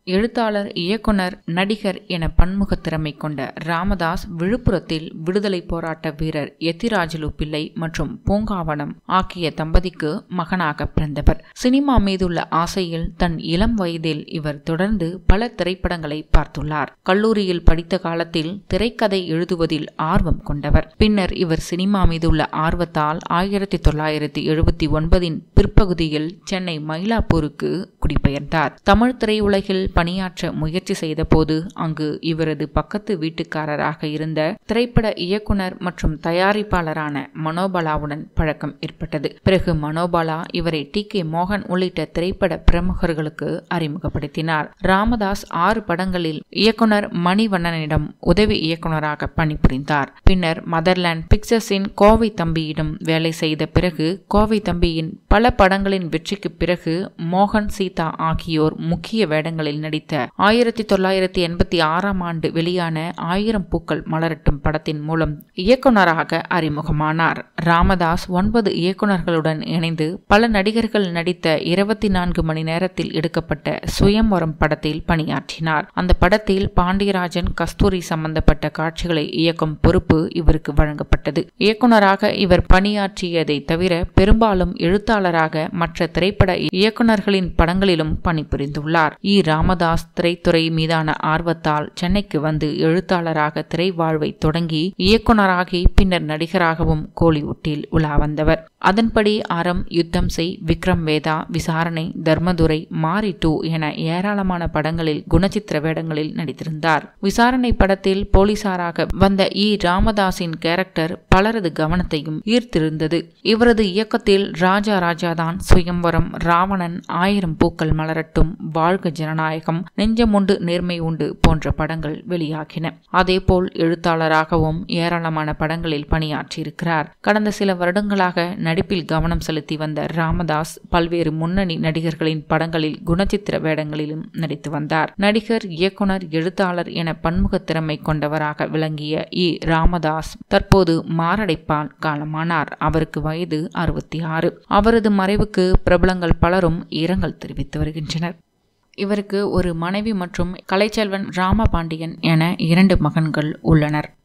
எழுத்தாளர் இயக்குனர் நடிகர் என பன்முக திறமை கொண்ட ராமதாஸ் விழுப்புரத்தில் விடுதலை போராட்ட வீரர் எத்திராஜலு பிள்ளை மற்றும் பூங்காவனம் ஆகிய தம்பதிக்கு மகனாக பிறந்தவர் சினிமா மீதுள்ள ஆசையில் தன் இளம் வயதில் இவர் தொடர்ந்து பல திரைப்படங்களை பார்த்துள்ளார் கல்லூரியில் படித்த காலத்தில் திரைக்கதை எழுதுவதில் ஆர்வம் கொண்டவர் பின்னர் இவர் சினிமா மீதுள்ள ஆர்வத்தால் ஆயிரத்தி தொள்ளாயிரத்தி எழுபத்தி ஒன்பதின் பிற்பகுதியில் சென்னை மயிலாப்பூருக்கு குடிபெயர்ந்தார் தமிழ் திரையுலகில் பணியாற்ற முயற்சி செய்தபோது அங்கு இவரது பக்கத்து வீட்டுக்காரராக இருந்த திரைப்பட இயக்குனர் மற்றும் தயாரிப்பாளரான மனோபாலாவுடன் பழக்கம் ஏற்பட்டது பிறகு மனோபாலா இவரை டி கே மோகன் உள்ளிட்ட திரைப்பட பிரமுகர்களுக்கு அறிமுகப்படுத்தினார் ராமதாஸ் ஆறு படங்களில் இயக்குனர் மணிவண்ணனிடம் உதவி இயக்குனராக பணிபுரிந்தார் பின்னர் மதர்லேண்ட் பிக்சர்ஸின் கோவை தம்பியிடம் வேலை செய்த பிறகு கோவை தம்பியின் பல படங்களின் வெற்றிக்கு பிறகு மோகன் சீதா ஆகியோர் முக்கிய வேடங்களில் நடித்த ஆயிரத்தி தொள்ளாயிரத்தி எண்பத்தி ஆறாம் ஆண்டு வெளியான ஆயிரம் பூக்கள் மலரட்டும் படத்தின் மூலம் இயக்குனராக அறிமுகமானார் ராமதாஸ் ஒன்பது இயக்குனர்களுடன் இணைந்து பல நடிகர்கள் நடித்த இருபத்தி நான்கு மணி நேரத்தில் எடுக்கப்பட்ட சுயம்வரம் படத்தில் பணியாற்றினார் அந்த படத்தில் பாண்டியராஜன் கஸ்தூரி சம்பந்தப்பட்ட காட்சிகளை இயக்கும் பொறுப்பு இவருக்கு வழங்கப்பட்டது இயக்குனராக இவர் பணியாற்றியதை தவிர பெரும்பாலும் எழுத்தாளராக மற்ற திரைப்பட இயக்குனர்களின் படங்களிலும் பணிபுரிந்துள்ளார் இ ராமதாஸ் திரைத்துறை மீதான ஆர்வத்தால் சென்னைக்கு வந்து எழுத்தாளராக திரை வாழ்வை தொடங்கி இயக்குனராகி பின்னர் நடிகராகவும் கோலிவுட்டில் உலா வந்தவர் அதன்படி அறம் யுத்தம் செய் விக்ரம் வேதா விசாரணை தர்மதுரை மாரி டூ என ஏராளமான படங்களில் குணச்சித்திர வேடங்களில் நடித்திருந்தார் விசாரணை படத்தில் போலீசாராக வந்த இ ராமதாஸின் கேரக்டர் பலரது கவனத்தையும் ஈர்த்திருந்தது இவரது இயக்கத்தில் ராஜா ராஜாதான் சுயம்வரம் ராவணன் ஆயிரம் பூக்கள் மலரட்டும் வாழ்க ஜனநாயகம் நெஞ்சமுண்டு நேர்மை உண்டு போன்ற படங்கள் வெளியாகின அதேபோல் எழுத்தாளராகவும் ஏராளமான படங்களில் பணியாற்றியிருக்கிறார் கடந்த சில வருடங்களாக நடிப்பில் கவனம் செலுத்தி வந்த ராமதாஸ் பல்வேறு முன்னணி நடிகர்களின் படங்களில் குணச்சித்திர வேடங்களிலும் நடித்து வந்தார் நடிகர் இயக்குனர் எழுத்தாளர் என பன்முக திறமை கொண்டவராக விளங்கிய இ ராமதாஸ் தற்போது மாரடைப்பால் காலமானார் அவருக்கு வயது அறுபத்தி ஆறு அவரது மறைவுக்கு பிரபலங்கள் பலரும் இரங்கல் தெரிவித்து வருகின்றனர் இவருக்கு ஒரு மனைவி மற்றும் கலைச்செல்வன் ராமபாண்டியன் என இரண்டு மகன்கள் உள்ளனர்